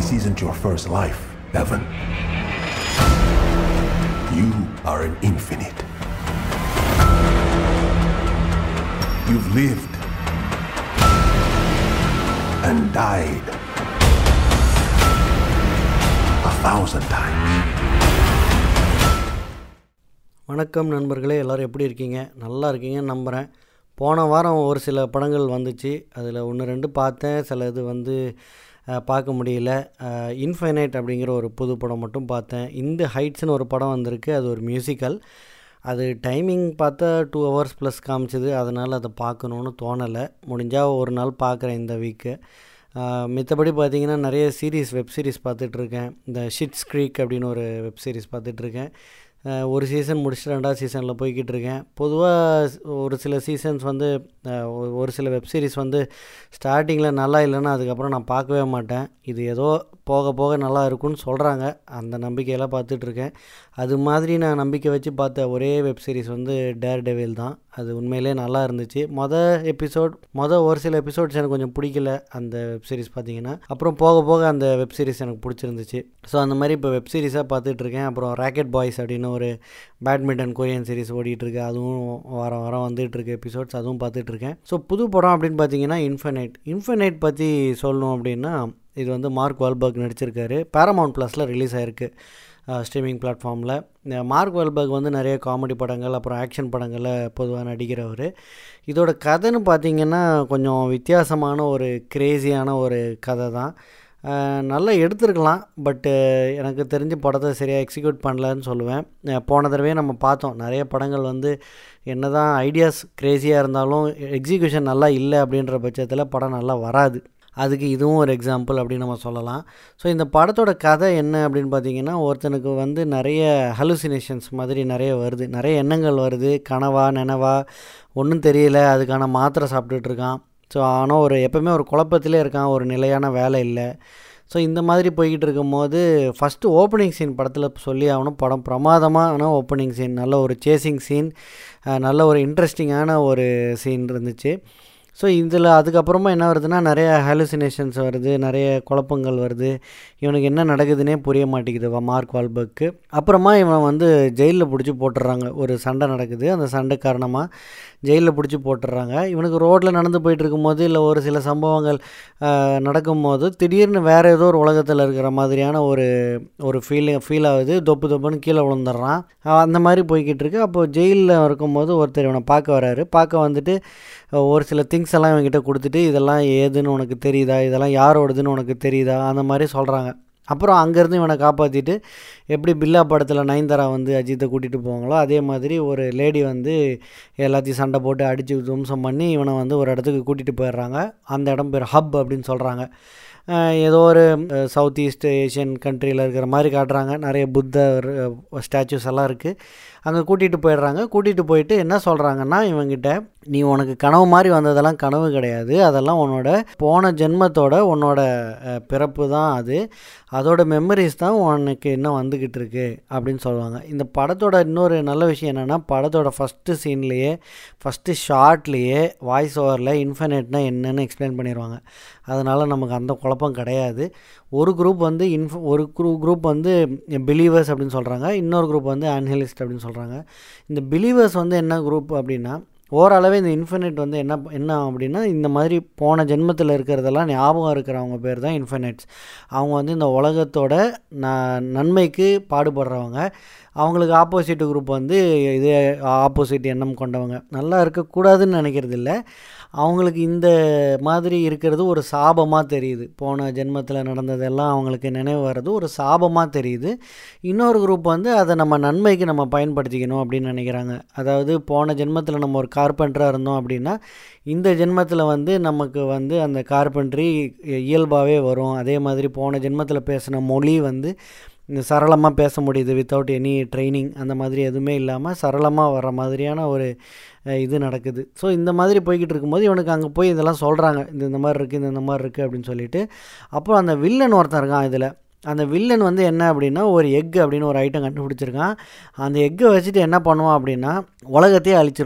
This isn't your first life, Evan. You are an infinite. You've lived and died a thousand times. வணக்கம் நண்பர்களே எல்லோரும் எப்படி இருக்கீங்க நல்லா இருக்கீங்கன்னு நம்புகிறேன் போன வாரம் ஒரு சில படங்கள் வந்துச்சு அதில் ஒன்று ரெண்டு பார்த்தேன் சில இது வந்து அஹ், பார்க்க முடியல இன்ஃபைனைட் அப்படிங்கிற ஒரு புது படம் மட்டும் பார்த்தேன் இந்த ஹைட்ஸ்னு ஒரு படம் வந்திருக்கு அது ஒரு மியூசிக்கல் அது டைமிங் பார்த்தா டூ ஹவர்ஸ் ப்ளஸ் காமிச்சது அதனால் அதை பார்க்கணுன்னு தோணலை முடிஞ்சால் ஒரு நாள் பார்க்குறேன் இந்த வீக்கு மித்தபடி பார்த்தீங்கன்னா நிறைய சீரீஸ் வெப் சீரிஸ் பார்த்துட்ருக்கேன் இந்த ஷிட்ஸ் க்ரீக் அப்படின்னு ஒரு வெப் சீரிஸ் பார்த்துட்ருக்கேன் அஹ் ஒரு சீசன் முடிச்சுட்டு ரெண்டாவது சீசனில் போய்கிட்டு இருக்கேன் பொதுவாக ஒரு சில சீசன்ஸ் வந்து அஹ் ஒ- ஒரு சில வெப் சீரிஸ் வந்து ஸ்டார்டிங்கில் நல்லா இல்லைன்னா அதுக்கப்புறம் நான் பார்க்கவே மாட்டேன் இது ஏதோ போக போக நல்லா இருக்கும்னு சொல்கிறாங்க அந்த நம்பிக்கையில் பார்த்துட்ருக்கேன் அது மாதிரி நான் நம்பிக்கை வச்சு பார்த்த ஒரே வெப் சீரிஸ் வந்து டேர் டெவில் தான் அது உண்மையிலே நல்லா இருந்துச்சு மொதல் எபிசோட் மொதல் ஒரு சில எபிசோட்ஸ் எனக்கு கொஞ்சம் பிடிக்கல அந்த வெப் சீரிஸ் பார்த்தீங்கன்னா அப்புறம் போக போக அந்த வெப் சீரிஸ் எனக்கு பிடிச்சிருந்துச்சு ஸோ அந்த மாதிரி இப்போ வெப் சீரிஸாக பார்த்துட்ருக்கேன் அப்புறம் ராக்கெட் பாய்ஸ் அப்படின்னு ஒரு பேட்மிண்டன் கொரியன் சீரிஸ் ஓடிட்டுருக்கு அதுவும் வாரம் வாரம் வந்துட்டுருக்கு எபிசோட்ஸ் அதுவும் பார்த்துட்ருக்கேன் ஸோ புது படம் அப்படின்னு பார்த்தீங்கன்னா இன்ஃபனைட் இன்ஃபனைட் பற்றி சொல்லணும் அப்படின்னா இது வந்து மார்க் வால்பர்க் நடிச்சிருக்காரு பேரமவுண்ட் ப்ளஸில் ரிலீஸ் ஆயிருக்கு ஸ்ட்ரீமிங் பிளாட்ஃபார்மில் மார்க் வால்பர்க் வந்து நிறைய காமெடி படங்கள் அப்புறம் ஆக்ஷன் படங்களில் பொதுவாக நடிக்கிறவர் இதோட கதைன்னு பார்த்தீங்கன்னா கொஞ்சம் வித்தியாசமான ஒரு கிரேசியான ஒரு கதை தான் அஹ் நல்லா எடுத்திருக்கலாம் பட்டு எனக்கு தெரிஞ்ச படத்தை சரியாக எக்ஸிக்யூட் பண்ணலன்னு சொல்லுவேன் அஹ் போன தடவையே நம்ம பார்த்தோம் நிறைய படங்கள் வந்து என்ன தான் ஐடியாஸ் க்ரேஸியாக இருந்தாலும் எக்ஸிக்யூஷன் நல்லா இல்லை அப்படின்ற பட்சத்தில் படம் நல்லா வராது அதுக்கு இதுவும் ஒரு எக்ஸாம்பிள் அப்படின்னு நம்ம சொல்லலாம் ஸோ இந்த படத்தோட கதை என்ன அப்படின்னு பார்த்தீங்கன்னா ஒருத்தனுக்கு வந்து நிறைய ஹலுசினேஷன்ஸ் மாதிரி நிறைய வருது நிறைய எண்ணங்கள் வருது கனவா நினவா ஒன்றும் தெரியல அதுக்கான மாத்திரை சாப்பிட்டுட்டு இருக்கான் ஸோ ஆனால் ஒரு எப்பவுமே ஒரு குழப்பத்திலே இருக்கான் ஒரு நிலையான வேலை இல்லை ஸோ இந்த மாதிரி போய்கிட்டு இருக்கும்போது ஃபஸ்ட்டு ஓப்பனிங் சீன் படத்தில் சொல்லி ஆகணும் படம் பிரமாதமான ஓப்பனிங் சீன் நல்ல ஒரு சேசிங் சீன் நல்ல ஒரு இன்ட்ரெஸ்டிங்கான ஒரு சீன் இருந்துச்சு ஸோ இதில் அதுக்கப்புறமா என்ன வருதுன்னா நிறைய ஹாலுசினேஷன்ஸ் வருது நிறைய குழப்பங்கள் வருது இவனுக்கு என்ன நடக்குதுன்னே புரிய மாட்டேங்குது வ- மார்க் வால்பர்க்கு அப்புறமா இவன் வந்து ஜெயிலில் பிடிச்சி போட்டுடுறாங்க ஒரு சண்டை நடக்குது அந்த சண்டை காரணமாக ஜெயிலில் பிடிச்சி போட்டுடுறாங்க இவனுக்கு ரோட்டில் நடந்து போயிட்டு இருக்கும்போது இல்லை ஒரு சில சம்பவங்கள் ஆஹ், நடக்கும்போது திடீர்னு வேறு ஏதோ ஒரு உலகத்தில் இருக்கிற மாதிரியான ஒரு ஒரு ஃபீலிங் ஃபீல் ஆகுது தொப்பு தொப்புன்னு கீழே விழுந்துடுறான் அவன் அந்த மாதிரி போய்கிட்டு இருக்கு அப்போது ஜெயிலில் இருக்கும்போது ஒருத்தர் இவனை பார்க்க வராரு பார்க்க வந்துட்டு அஹ், ஒரு சில திங்ஸ் எல்லாம் இவன்கிட்ட கொடுத்துட்டு இதெல்லாம் ஏதுன்னு உனக்கு தெரியுதா இதெல்லாம் யாரோடதுன்னு உனக்கு தெரியுதா அந்த மாதிரி சொல்கிறாங்க அப்புறம் அங்கேருந்து இவனை காப்பாற்றிட்டு எப்படி பில்லா படத்தில் நயன்தாரா வந்து அஜித்தை கூட்டிகிட்டு போவாங்களோ அதே மாதிரி ஒரு லேடி வந்து எல்லாத்தையும் சண்டை போட்டு அடித்து துவம்சம் பண்ணி இவனை வந்து ஒரு இடத்துக்கு கூட்டிகிட்டு போயிடுறாங்க அந்த இடம் பேர் ஹப் அப்படின்னு சொல்கிறாங்க ஏதோ ஒரு சவுத் ஈஸ்ட் ஏஷியன் கண்ட்ரியில் இருக்கிற மாதிரி காட்டுறாங்க நிறைய புத்தர் ஸ்டாச்சூஸ் எல்லாம் இருக்குது அங்கே கூட்டிகிட்டு போயிடுறாங்க கூட்டிகிட்டு போயிட்டு என்ன சொல்கிறாங்கன்னா இவங்கிட்ட நீ உனக்கு கனவு மாதிரி வந்ததெல்லாம் கனவு கிடையாது அதெல்லாம் உன்னோட போன ஜென்மத்தோட உன்னோட அஹ், பிறப்பு தான் அது அதோட மெமரிஸ் தான் உனக்கு இன்னும் வந்துக்கிட்டு இருக்கு அப்படின்னு சொல்லுவாங்க இந்த படத்தோட இன்னொரு நல்ல விஷயம் என்னென்னா படத்தோட ஃபஸ்ட்டு சீன்லேயே ஃபஸ்ட்டு ஷார்ட்லேயே வாய்ஸ் ஓவரில் இன்ஃபர்நெட்னா என்னன்னு எக்ஸ்பிளைன் பண்ணிடுவாங்க அதனால் நமக்கு அந்த குழப்பம் கிடையாது ஒரு குரூப் வந்து இன்ஃப ஒரு குரூ குரூப் வந்து பிலீவர்ஸ் அப்படின்னு சொல்கிறாங்க இன்னொரு குரூப் வந்து அன்ஹெலிஸ்ட் அப்படின்னு சொல்கிறாங்க இந்த பிலீவர்ஸ் வந்து என்ன குரூப் அப்படின்னா ஓரளவே இந்த இன்ஃபினிட் வந்து என்ன என்ன ஆகும் அப்படின்னா இந்த மாதிரி போன ஜென்மத்தில் இருக்கிறதெல்லாம் ஞாபகம் இருக்கிறவங்க பேர் தான் இன்ஃபினிட்ஸ் அவங்க வந்து இந்த உலகத்தோட ந நன்மைக்கு பாடுபடுறவங்க அவங்களுக்கு ஆப்போசிட் குரூப் வந்து இது ஆப்போசிட் எண்ணம் கொண்டவங்க நல்லா இருக்கக்கூடாதுன்னு நினைக்கிறது இல்லை அவங்களுக்கு இந்த மாதிரி இருக்கிறது ஒரு சாபமாக தெரியுது போன ஜென்மத்தில் நடந்ததெல்லாம் அவங்களுக்கு நினைவு வர்றது ஒரு சாபமாக தெரியுது இன்னொரு குரூப் வந்து அதை நம்ம நன்மைக்கு நம்ம பயன்படுத்திக்கணும் அப்படின்னு நினைக்கிறாங்க அதாவது போன ஜென்மத்தில் நம்ம ஒரு கார்பெண்டராக இருந்தோம் அப்படின்னா இந்த ஜென்மத்தில் வந்து நமக்கு வந்து அந்த கார்பெண்ட்ரி இயல்பாகவே வரும் அதே மாதிரி போன ஜென்மத்தில் பேசின மொழி வந்து சரளமாக பேச முடியுது வித்தவுட் எனி ட்ரைனிங் அந்த மாதிரி எதுவுமே இல்லாமல் சரளமாக வர மாதிரியான ஒரு அஹ், இது நடக்குது ஸோ இந்த மாதிரி போய்கிட்டு இருக்கும்போது இவனுக்கு அங்கே போய் இதெல்லாம் சொல்கிறாங்க இந்த இந்த மாதிரி இருக்குது இந்த இந்த மாதிரி இருக்குது அப்படின்னு சொல்லிட்டு அப்புறம் அந்த வில்லன் ஒருத்தன் இருக்கான் இதில் அந்த வில்லன் வந்து என்ன அப்படின்னா ஒரு எக் அப்படின்னு ஒரு ஐட்டம் கண்டுபிடிச்சிருக்கான் அந்த எக்கை வச்சுட்டு என்ன பண்ணுவான் அப்படின்னா உலகத்தையே அழிச்சிருவான்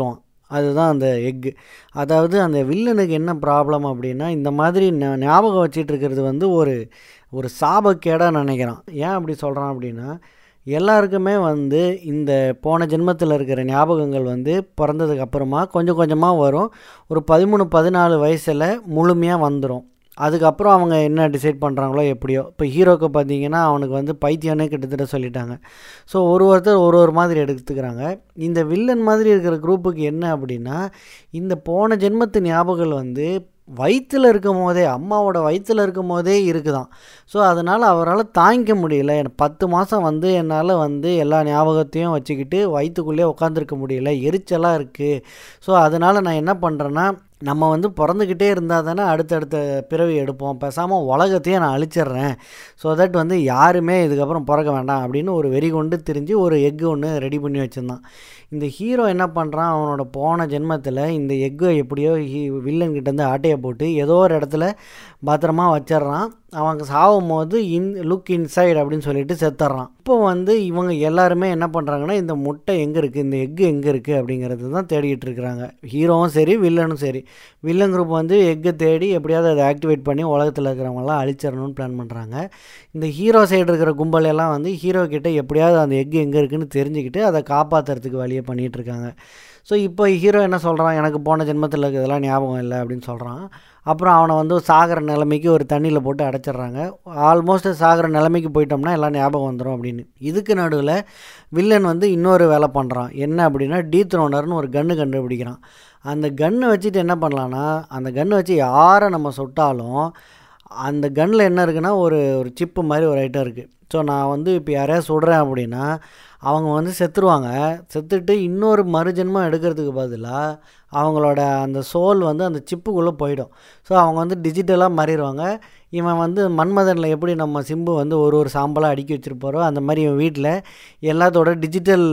அதுதான் அந்த எக்கு அதாவது அந்த வில்லனுக்கு என்ன ப்ராப்ளம் அப்படின்னா இந்த மாதிரி ஞா- ஞாபகம் வச்சிட்டு இருக்கிறது வந்து ஒரு ஒரு சாபக்கேடாக நினைக்கிறான் ஏன் அப்படி சொல்கிறான் அப்படின்னா எல்லாருக்குமே வந்து இந்த போன ஜென்மத்தில் இருக்கிற ஞாபகங்கள் வந்து பிறந்ததுக்கு அப்புறமா கொஞ்சம் கொஞ்சமாக வரும் ஒரு பதிமூணு பதினாலு வயசில் முழுமையாக வந்துடும் அதுக்கப்புறம் அவங்க என்ன டிசைட் பண்ணுறாங்களோ எப்படியோ இப்போ ஹீரோக்கு பார்த்தீங்கன்னா அவனுக்கு வந்து பைத்தியம்னே கிட்டத்தட்ட சொல்லிட்டாங்க ஸோ ஒரு ஒருத்தர் ஒரு ஒரு மாதிரி எடுத்துக்கிறாங்க இந்த வில்லன் மாதிரி இருக்கிற குரூப்புக்கு என்ன அப்படின்னா இந்த போன ஜென்மத்து ஞாபகங்கள் வந்து வயிற்றில் இருக்கும் போதே அம்மாவோட வயிற்றில் இருக்கும் போதே இருக்குதாம் ஸோ அதனால் அவரால் தாங்கிக்க முடியல எனக்கு பத்து மாதம் வந்து என்னால் வந்து எல்லா ஞாபகத்தையும் வச்சுக்கிட்டு வயிற்றுக்குள்ளேயே உட்காந்துருக்க முடியல எரிச்சலாக இருக்குது ஸோ அதனால் நான் என்ன பண்ணுறேன்னா நம்ம வந்து பிறந்துக்கிட்டே இருந்தால் தானே அடுத்தடுத்த பிறவி எடுப்போம் பேசாமல் உலகத்தையே நான் அழிச்சிடுறேன் ஸோ தட் வந்து யாருமே இதுக்கப்புறம் பிறக்க வேண்டாம் அப்படின்னு ஒரு வெறி கொண்டு திரிஞ்சு ஒரு எக்கு ஒன்று ரெடி பண்ணி வச்சுருந்தான் இந்த ஹீரோ என்ன பண்ணுறான் அவனோட போன ஜென்மத்தில் இந்த எக்கை எப்படியோ ஹீ வில்லன் கிட்டேருந்து ஆட்டையை போட்டு ஏதோ ஒரு இடத்துல பத்திரமா வச்சிடுறான் அவங்க சாகும் போது இன் லுக் இன்சைடு அப்படின்னு சொல்லிட்டு செத்துட்றான் இப்போ வந்து இவங்க எல்லாருமே என்ன பண்ணுறாங்கன்னா இந்த முட்டை எங்கே இருக்குது இந்த எக்கு எங்கே இருக்குது அப்படிங்கிறது தான் தேடிட்டு இருக்கிறாங்க ஹீரோவும் சரி வில்லனும் சரி வில்லன் குரூப் வந்து எக்கை தேடி எப்படியாவது அதை ஆக்டிவேட் பண்ணி உலகத்தில் இருக்கிறவங்களாம் அழிச்சிடணும்னு பிளான் பண்ணுறாங்க இந்த ஹீரோ சைடு இருக்கிற கும்பல் எல்லாம் வந்து ஹீரோ கிட்ட எப்படியாவது அந்த எக்கு எங்கே இருக்குன்னு தெரிஞ்சுக்கிட்டு அதை காப்பாற்றுறதுக்கு வழியை பண்ணிகிட்டு இருக்காங்க ஸோ இப்போ ஹீரோ என்ன சொல்கிறான் எனக்கு போன ஜென்மத்தில் இருக்கிறதெல்லாம் ஞாபகம் இல்லை அப்படின்னு சொல்கிறான் அப்புறம் அவனை வந்து சாகிற நிலைமைக்கு ஒரு தண்ணியில் போட்டு அடைச்சிடுறாங்க ஆல்மோஸ்ட் சாகிற நிலைமைக்கு போயிட்டோம்னா எல்லாம் ஞாபகம் வந்துடும் அப்படின்னு இதுக்கு நடுவில் வில்லன் வந்து இன்னொரு வேலை பண்ணுறான் என்ன அப்படின்னா டீ த்ரோனர்னு ஒரு கன்று கண்டுபிடிக்கிறான் அந்த கன்னை வச்சுட்டு என்ன பண்ணலான்னா அந்த கன்னை வச்சு யாரை நம்ம சுட்டாலும் அந்த கன்னில் என்ன இருக்குன்னா ஒரு ஒரு சிப்பு மாதிரி ஒரு ஐட்டம் இருக்குது ஸோ நான் வந்து இப்போ யாரையா சுடுறேன் அப்படின்னா அவங்க வந்து செத்துருவாங்க செத்துட்டு இன்னொரு மறுஜென்மம் எடுக்கிறதுக்கு பதிலாக அவங்களோட அந்த சோல் வந்து அந்த சிப்புக்குள்ளே போயிடும் ஸோ அவங்க வந்து டிஜிட்டலாக மாறிடுவாங்க இவன் வந்து மன்மதனில் எப்படி நம்ம சிம்பு வந்து ஒரு ஒரு சாம்பலாக அடுக்கி வச்சுருப்பாரோ அந்த மாதிரி இவன் வீட்டில் எல்லாத்தோட டிஜிட்டல்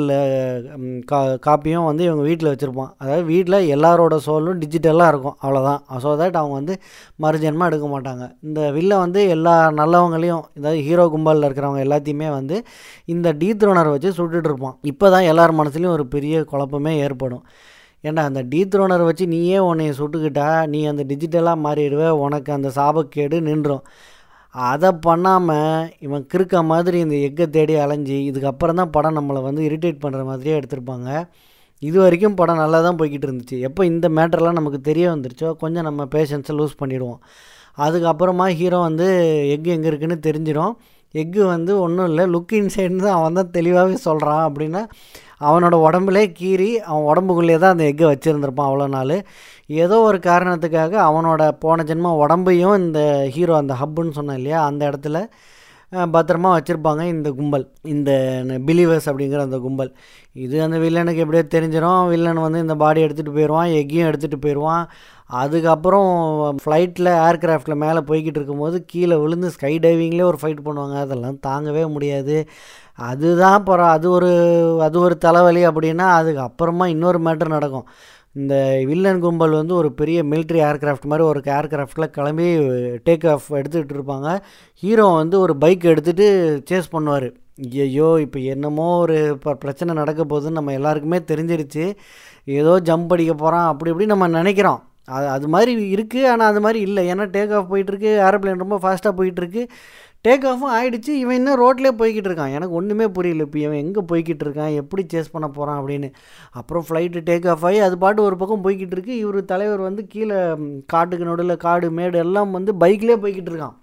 கா காப்பியும் வந்து இவங்க வீட்டில் வச்சுருப்பான் அதாவது வீட்டில் எல்லாரோட சோலும் டிஜிட்டலாக இருக்கும் அவ்வளோதான் ஸோ தட் அவங்க வந்து மறுஜென்மம் எடுக்க மாட்டாங்க இந்த வில்ல வந்து எல்லா நல்லவங்களையும் அதாவது ஹீரோ கும்பலில் இருக்கிறவங்க எல்லாத்தையுமே வந்து இந்த டீத்ரோனர் வச்சு சுட்டுட்டு இருப்பான் இப்போ தான் எல்லார் மனசுலையும் ஒரு பெரிய குழப்பமே ஏற்படும் ஏன்டா அந்த டீத்ரோனரை வச்சு நீயே உன்னைய சுட்டுக்கிட்டா நீ அந்த டிஜிட்டலாக மாறிடுவ உனக்கு அந்த சாபக்கேடு நின்றும் அதை பண்ணாமல் இவன் கிறுக்க மாதிரி இந்த எக்கை தேடி அலைஞ்சி இதுக்கப்புறம் தான் படம் நம்மளை வந்து இரிட்டேட் பண்ணுற மாதிரியே எடுத்திருப்பாங்க இது வரைக்கும் படம் நல்லா தான் போய்கிட்டு இருந்துச்சு எப்போ இந்த மேட்டர்லாம் நமக்கு தெரிய வந்துருச்சோ கொஞ்சம் நம்ம பேஷன்ஸை லூஸ் பண்ணிவிடுவோம் அதுக்கப்புறமா ஹீரோ வந்து எக்கு எங்கே இருக்குன்னு தெரிஞ்சிடும் எக்கு வந்து ஒன்றும் இல்லை லுக் இன்சைட்னு தான் அவன் தான் தெளிவாகவே சொல்கிறான் அப்படின்னா அவனோட உடம்புலே கீறி அவன் உடம்புக்குள்ளே தான் அந்த எக்கை வச்சுருந்துருப்பான் அவ்வளோ நாள் ஏதோ ஒரு காரணத்துக்காக அவனோட போன ஜென்மம் உடம்பையும் இந்த ஹீரோ அந்த ஹப்புன்னு சொன்னேன் இல்லையா அந்த இடத்துல அஹ், பத்திரமா வச்சுருப்பாங்க இந்த கும்பல் இந்த பிலீவர்ஸ் அப்படிங்கிற அந்த கும்பல் இது அந்த வில்லனுக்கு எப்படியோ தெரிஞ்சிடும் வில்லன் வந்து இந்த பாடி எடுத்துகிட்டு போயிடுவான் எக்கையும் எடுத்துகிட்டு போயிடுவான் அதுக்கப்புறம் ஃப்ளைட்டில் ஏர்கிராஃப்டில் மேலே போய்கிட்டு இருக்கும்போது கீழே விழுந்து ஸ்கை டைவிங்லேயே ஒரு ஃபைட் பண்ணுவாங்க அதெல்லாம் தாங்கவே முடியாது அதுதான் அப்புறம் அது ஒரு அது ஒரு தலைவலி அப்படின்னா அதுக்கு அப்புறமா இன்னொரு மேட்டர் நடக்கும் இந்த வில்லன் கும்பல் வந்து ஒரு பெரிய military ஏர்கிராஃப்ட் மாதிரி ஒரு ஏர்கிராஃப்டில் கிளம்பி டேக் ஆஃப் எடுத்துக்கிட்டு இருப்பாங்க ஹீரோ வந்து ஒரு பைக் எடுத்துகிட்டு சேஸ் பண்ணுவார் ஐயோ இப்போ என்னமோ ஒரு இப்போ பிரச்சனை நடக்க போகுதுன்னு நம்ம எல்லாருக்குமே தெரிஞ்சிருச்சு ஏதோ ஜம்ப் அடிக்க போகிறான் அப்படி இப்படி நம்ம நினைக்கிறோம் அது அது மாதிரி இருக்குது ஆனால் அது மாதிரி இல்லை ஏன்னா டேக் ஆஃப் போயிட்டுருக்கு ஏரோப்ளேன் ரொம்ப ஃபாஸ்ட்டாக போயிட்டுருக்கு டேக் ஆஃபும் ஆயிடுச்சு இவன் இன்னும் ரோட்லேயே போய்கிட்டு இருக்கான் எனக்கு ஒன்றுமே புரியல இப்போ இவன் எங்கே போய்கிட்டு இருக்கான் எப்படி சேஸ் பண்ண போகிறான் அப்படின்னு அப்புறம் ஃப்ளைட்டு டேக் ஆஃப் ஆகி அது பாட்டு ஒரு பக்கம் போய்கிட்டு இருக்கு இவர் தலைவர் வந்து கீழே ம், காட்டுக்கு நடுவில் காடு மேடு எல்லாம் வந்து பைக்லேயே போய்கிட்டு இருக்கான்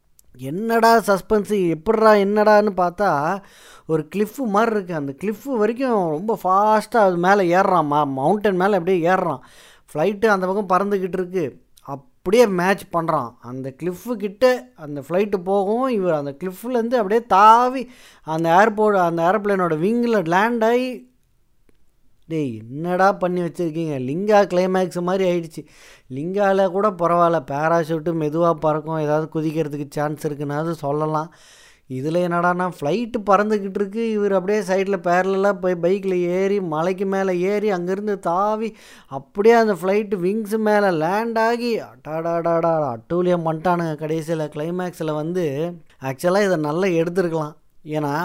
என்னடா சஸ்பென்ஸு எப்படிடா என்னடான்னு பார்த்தா ஒரு கிளிஃப்பு மாதிரி இருக்குது அந்த கிளிஃப்பு வரைக்கும் ரொம்ப ஃபாஸ்ட்டாக அது மேலே ஏறுறான் மா மவுண்டன் மேலே அப்படியே ஏறுறான் ஃப்ளைட்டு அந்த பக்கம் பறந்துக்கிட்டு இருக்கு அப்படியே மேட்ச் பண்ணுறான் அந்த கிளிஃபு கிட்ட அந்த ஃப்ளைட்டு போகும் இவர் அந்த கிளிஃப்லேருந்து அப்படியே தாவி அந்த ஏர்போர்ட் அந்த ஏரோப்ளேனோட விங்கில் லேண்ட் ஆகி டேய் என்னடா பண்ணி வச்சுருக்கீங்க லிங்கா கிளைமேக்ஸ் மாதிரி ஆயிடுச்சு லிங்காவில் கூட பரவாயில்ல பேராஷூட்டு மெதுவாக பறக்கும் ஏதாவது குதிக்கிறதுக்கு சான்ஸ் இருக்குன்னாவது சொல்லலாம் இதில் என்னடான்னா ஃப்ளைட்டு பறந்துக்கிட்டு இருக்கு இவர் அப்படியே சைடில் பேரலாக போய் பைக்கில் ஏறி மலைக்கு மேலே ஏறி அங்கேருந்து தாவி அப்படியே அந்த ஃப்ளைட்டு விங்ஸ் மேலே லேண்ட் ஆகி அட்டாடாடாடா அட்டூழியம் பண்ணிட்டானுங்க கடைசியில் கிளைமேக்ஸில் வந்து ஆக்சுவலாக இதை நல்லா எடுத்துருக்கலாம் ஏன்னா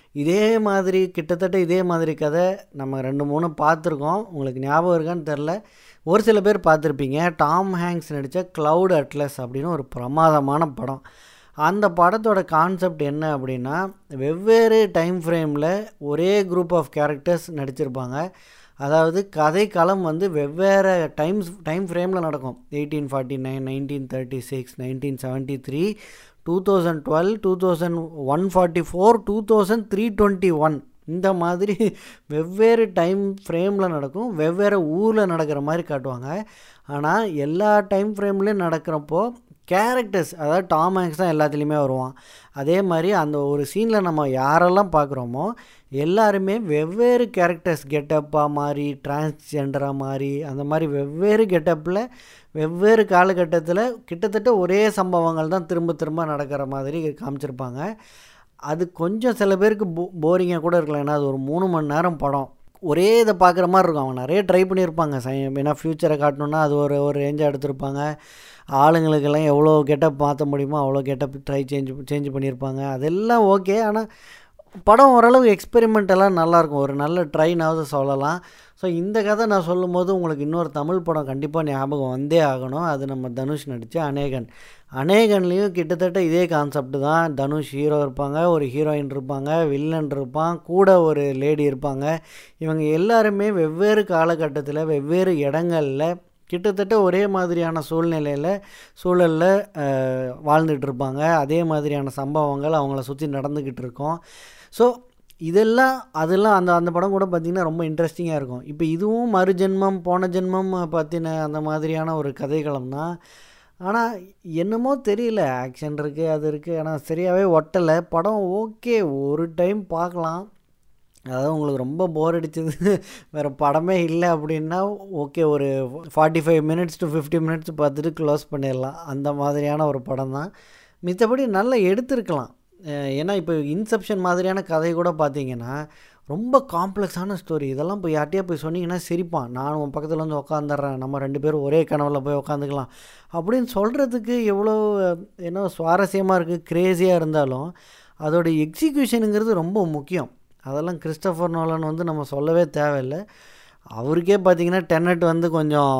இதே மாதிரி கிட்டத்தட்ட இதே மாதிரி கதை நம்ம ரெண்டு மூணு பார்த்துருக்கோம் உங்களுக்கு ஞாபகம் இருக்கான்னு தெரில ஒரு சில பேர் பார்த்துருப்பீங்க டாம் ஹேங்க்ஸ் நடித்த க்ளவுட் அட்லஸ் அப்படின்னு ஒரு பிரமாதமான படம் அந்த படத்தோட கான்செப்ட் என்ன அப்படின்னா வெவ்வேறு டைம் ஃப்ரேமில் ஒரே குரூப் ஆஃப் கேரக்டர்ஸ் நடிச்சிருப்பாங்க அதாவது கதை களம் வந்து வெவ்வேறு டைம்ஸ் டைம் ஃப்ரேமில் நடக்கும் eighteen forty nine nineteen thirty six nineteen seventy three two thousand twelve two thousand one forty four two thousand three twenty one இந்த மாதிரி வெவ்வேறு டைம் ஃப்ரேமில் நடக்கும் வெவ்வேறு ஊரில் நடக்கிற மாதிரி காட்டுவாங்க ஆனால் எல்லா டைம் ஃப்ரேம்லேயும் நடக்கிறப்போ கேரக்டர்ஸ் அதாவது டாம் ஹேங்க்ஸ் தான் எல்லாத்துலேயுமே வருவான் அதே மாதிரி அந்த ஒரு சீனில் நம்ம யாரெல்லாம் பார்க்குறோமோ எல்லாருமே வெவ்வேறு கேரக்டர்ஸ் கெட்டப்பாக மாறி டிரான்ஸ்ஜெண்டராக மாறி அந்த மாதிரி வெவ்வேறு கெட்டப்பில் வெவ்வேறு காலகட்டத்தில் கிட்டத்தட்ட ஒரே சம்பவங்கள் தான் திரும்ப திரும்ப நடக்கிற மாதிரி காமிச்சிருப்பாங்க அது கொஞ்சம் சில பேருக்கு போ போரிங்காக கூட இருக்கலாம் ஏன்னா அது ஒரு மூணு மணி நேரம் படம் ஒரே இதை பார்க்குற மாதிரி இருக்கும் அவங்க நிறைய ட்ரை பண்ணியிருப்பாங்க சை ஏன்னா ஃப்யூச்சரை காட்டணுன்னா அது ஒரு ஒரு ரேஞ்சாக எடுத்திருப்பாங்க ஆளுங்களுக்கெல்லாம் எவ்வளோ கெட்டப் மாற்ற முடியுமோ அவ்வளோ கெட்டப் ட்ரை சேஞ்ச் சேஞ்ச் பண்ணியிருப்பாங்க அதெல்லாம் ஓகே ஆனால் படம் ஓரளவு எக்ஸ்பெரிமெண்டெல்லாம் நல்லாயிருக்கும் ஒரு நல்ல ட்ரைனாவது சொல்லலாம் ஸோ இந்த கதை நான் சொல்லும் போது உங்களுக்கு இன்னொரு தமிழ் படம் கண்டிப்பாக ஞாபகம் வந்தே ஆகணும் அது நம்ம தனுஷ் நடித்த அநேகன் அநேகன்லேயும் கிட்டத்தட்ட இதே கான்செப்ட் தான் தனுஷ் ஹீரோ இருப்பாங்க ஒரு ஹீரோயின் இருப்பாங்க வில்லன் இருப்பான் கூட ஒரு லேடி இருப்பாங்க இவங்க எல்லாருமே வெவ்வேறு காலகட்டத்தில் வெவ்வேறு இடங்களில் கிட்டத்தட்ட ஒரே மாதிரியான சூழ்நிலையில் சூழலில் வாழ்ந்துட்டு இருப்பாங்க அதே மாதிரியான சம்பவங்கள் அவங்கள சுற்றி நடந்துக்கிட்டு இருக்கோம் ஸோ இதெல்லாம் அதெல்லாம் அந்த அந்த படம் கூட பார்த்திங்கன்னா ரொம்ப இன்ட்ரெஸ்டிங்காக இருக்கும் இப்போ இதுவும் மறுஜென்மம் போன ஜென்மம் பற்றின அந்த மாதிரியான ஒரு கதைக்களம் தான் ஆனால் என்னமோ தெரியல ஆக்ஷன் இருக்குது அது இருக்குது ஆனால் சரியாகவே ஒட்டலை படம் ஓகே ஒரு டைம் பார்க்கலாம் அதாவது உங்களுக்கு ரொம்ப போர் அடிச்சது வேறு படமே இல்லை அப்படின்னா ஓகே ஒரு forty five minutes to fifty minutes பார்த்துட்டு க்ளோஸ் பண்ணிடலாம் அந்த மாதிரியான ஒரு படம் தான் மித்தபடி நல்லா எடுத்திருக்கலாம் ஏன்னா இப்போ இன்செப்ஷன் மாதிரியான கதை கூட பார்த்தீங்கன்னா ரொம்ப காம்ப்ளெக்ஸான ஸ்டோரி இதெல்லாம் போய் யார்ட்டையா போய் சொன்னீங்கன்னா சிரிப்பான் நான் உன் பக்கத்தில் வந்து உட்காந்துட்றேன் நம்ம ரெண்டு பேரும் ஒரே கனவில் போய் உட்காந்துக்கலாம் அப்படின்னு சொல்கிறதுக்கு எவ்வளோ என்ன சுவாரஸ்யமாக இருக்குது க்ரேஸியாக இருந்தாலும் அதோடய எக்ஸிக்யூஷனுங்கிறது ரொம்ப முக்கியம் அதெல்லாம் கிறிஸ்டபர் நோலன் வந்து நம்ம சொல்லவே தேவையில்லை அவருக்கே பார்த்திங்கன்னா டென்னட் வந்து கொஞ்சம்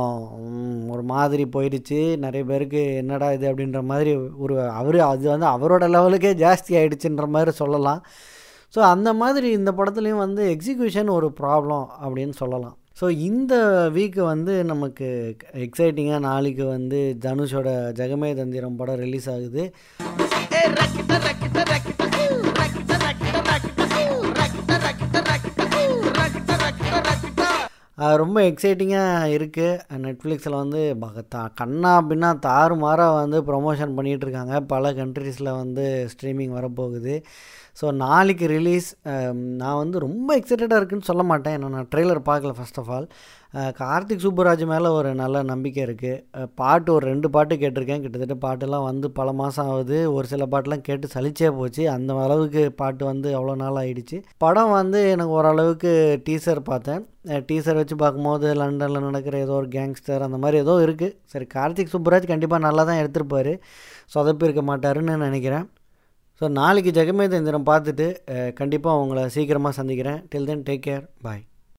ஒரு மாதிரி போயிடுச்சு நிறைய பேருக்கு என்னடா இது அப்படின்ற மாதிரி ஒரு அவர் அது வந்து அவரோட லெவலுக்கே ஜாஸ்தி ஆகிடுச்சுன்ற மாதிரி சொல்லலாம் ஸோ அந்த மாதிரி இந்த படத்துலேயும் வந்து எக்ஸிக்யூஷன் ஒரு ப்ராப்ளம் அப்படின்னு சொல்லலாம் ஸோ இந்த வீக்கு வந்து நமக்கு எக்ஸைட்டிங்காக நாளைக்கு வந்து தனுஷோட ஜெகமே தந்திரம் படம் ரிலீஸ் ஆகுது ரொம்ப எக்ஸைட்டிங்காக இருக்குது நெட்ஃப்ளிக்ஸில் வந்து தா கண்ணா அப்படின்னா தாறு மாறாக வந்து ப்ரொமோஷன் பண்ணிகிட்ருக்காங்க பல கண்ட்ரீஸில் வந்து ஸ்ட்ரீமிங் வரப்போகுது ஸோ நாளைக்கு ரிலீஸ் நான் வந்து ரொம்ப எக்ஸைட்டடாக இருக்குன்னு சொல்ல மாட்டேன் ஏன்னா நான் ட்ரெய்லர் பார்க்கல first of all Karthik Subbaraj மேலே ஒரு நல்ல நம்பிக்கை இருக்குது பாட்டு ஒரு ரெண்டு பாட்டு கேட்டிருக்கேன் கிட்டத்தட்ட பாட்டெல்லாம் வந்து பல மாதம் ஆகுது ஒரு சில பாட்டெலாம் கேட்டு சலிச்சே போச்சு அந்த அளவுக்கு பாட்டு வந்து அவ்வளோ நாள் ஆகிடுச்சு படம் வந்து எனக்கு ஓரளவுக்கு டீசர் பார்த்தேன் டீசர் வச்சு பார்க்கும்போது லண்டனில் நடக்கிற ஏதோ ஒரு கேங்ஸ்டர் அந்த மாதிரி ஏதோ இருக்குது சரி கார்த்திக் சூப்பராஜ் கண்டிப்பாக நல்லா தான் எடுத்திருப்பார் சொதப்பி இருக்க மாட்டாருன்னு நினைக்கிறேன் ஸோ நாளைக்கு ஜெகமே தந்திரம் பார்த்துட்டு கண்டிப்பாக உங்களை சீக்கிரமாக சந்திக்கிறேன் டில் தென் டேக் கேர் பாய்